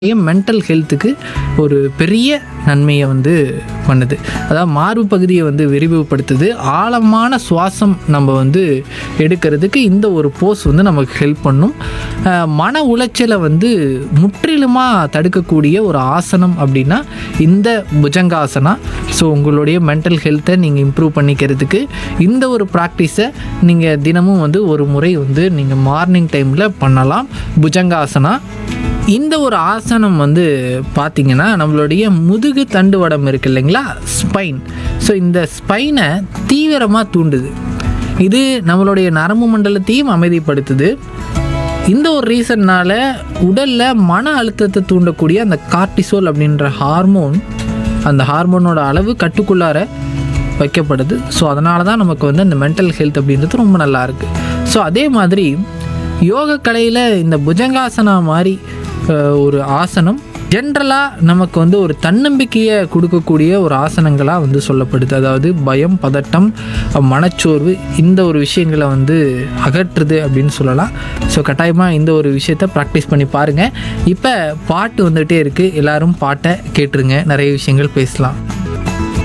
mental ஹெல்த்துக்கு ஒரு பெரிய நன்மையை வந்து பண்ணுது அதாவது மார்பு பகுதியை வந்து விரிவுபடுத்துது ஆழமான சுவாசம் நம்ம வந்து எடுக்கிறதுக்கு இந்த ஒரு போஸ் வந்து நமக்கு ஹெல்ப் பண்ணும் அஹ் மன உளைச்சலை வந்து முற்றிலுமாக தடுக்கக்கூடிய ஒரு ஆசனம் அப்படின்னா இந்த புஜங்காசனா ஸோ உங்களுடைய மென்டல் ஹெல்த்தை நீங்கள் இம்ப்ரூவ் பண்ணிக்கிறதுக்கு இந்த ஒரு ப்ராக்டிஸை நீங்கள் தினமும் வந்து ஒரு முறை வந்து நீங்கள் மார்னிங் டைமில் பண்ணலாம் புஜங்காசனா இந்த ஒரு ஆசனம் வந்து பார்த்தீங்கன்னா நம்மளுடைய முதுகு தண்டுவடம் இருக்கு இல்லைங்களா ஸ்பைன் ஸோ இந்த ஸ்பைனை தீவிரமாக தூண்டுது இது நம்மளுடைய நரம்பு மண்டலத்தையும் அமைதிப்படுத்துது இந்த ஒரு ரீசன்னால் உடலில் மன அழுத்தத்தை தூண்டக்கூடிய அந்த கார்டிசோல் அப்படின்ற ஹார்மோன் அந்த ஹார்மோனோட அளவு கட்டுக்குள்ளார வைக்கப்படுது ஸோ அதனால தான் நமக்கு வந்து அந்த மென்டல் ஹெல்த் அப்படின்றது ரொம்ப நல்லா இருக்குது ஸோ அதே மாதிரி யோக கலையில் இந்த புஜங்காசனா மாதிரி அஹ், ஒரு ஆசனம் ஜென்ரலாக நமக்கு வந்து ஒரு தன்னம்பிக்கையை கொடுக்கக்கூடிய ஒரு ஆசனங்களாக வந்து சொல்லப்படுது அதாவது பயம் பதட்டம் அஹ், மனச்சோர்வு இந்த ஒரு விஷயங்களை வந்து அகற்றுது அப்படின்னு சொல்லலாம் ஸோ கட்டாயமாக இந்த ஒரு விஷயத்த ப்ராக்டிஸ் பண்ணி பாருங்கள் இப்போ பாட்டு வந்துகிட்டே இருக்குது எல்லாரும் பாட்டை கேட்டுருங்க நிறைய விஷயங்கள் பேசலாம்